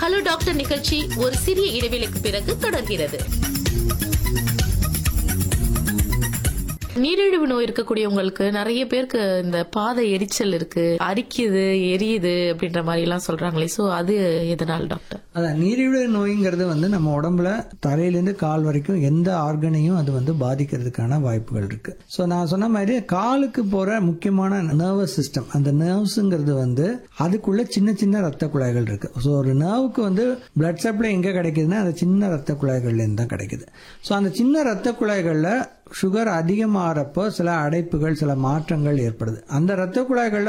hello doctor நிகழ்ச்சி ஒரு சிறிய இடைவேளைக்கு பிறகு தொடர்கிறது நீரிழிவு நோய் இருக்கக்கூடியவங்களுக்கு நிறைய பேருக்கு இந்த பாதை எரிச்சல் இருக்கு அரிக்குது எரியுது அப்படின்ற மாதிரி எல்லாம் சொல்றாங்களே சோ அது எதனால் டாக்டர் அதான் நீரிழிவு நோய்ங்கிறது வந்து நம்ம உடம்புல தலையிலேருந்து கால் வரைக்கும் எந்த ஆர்கனையும் அது வந்து பாதிக்கிறதுக்கான வாய்ப்புகள் இருக்கு ஸோ நான் சொன்ன மாதிரி காலுக்கு போற முக்கியமான நர்வஸ் சிஸ்டம் அந்த நர்வ்ஸுங்கிறது வந்து அதுக்குள்ள சின்ன சின்ன ரத்த குழாய்கள் இருக்கு ஸோ ஒரு நர்வுக்கு வந்து பிளட் சப்ளை எங்க கிடைக்குதுன்னா அந்த சின்ன ரத்த குழாய்கள்லேருந்து தான் கிடைக்குது ஸோ அந்த சின்ன ரத்த குழாய்களில் சுகர் அதிகமாகிறப்போ சில அடைப்புகள் சில மாற்றங்கள் ஏற்படுது அந்த ரத்த குழாய்கள்ல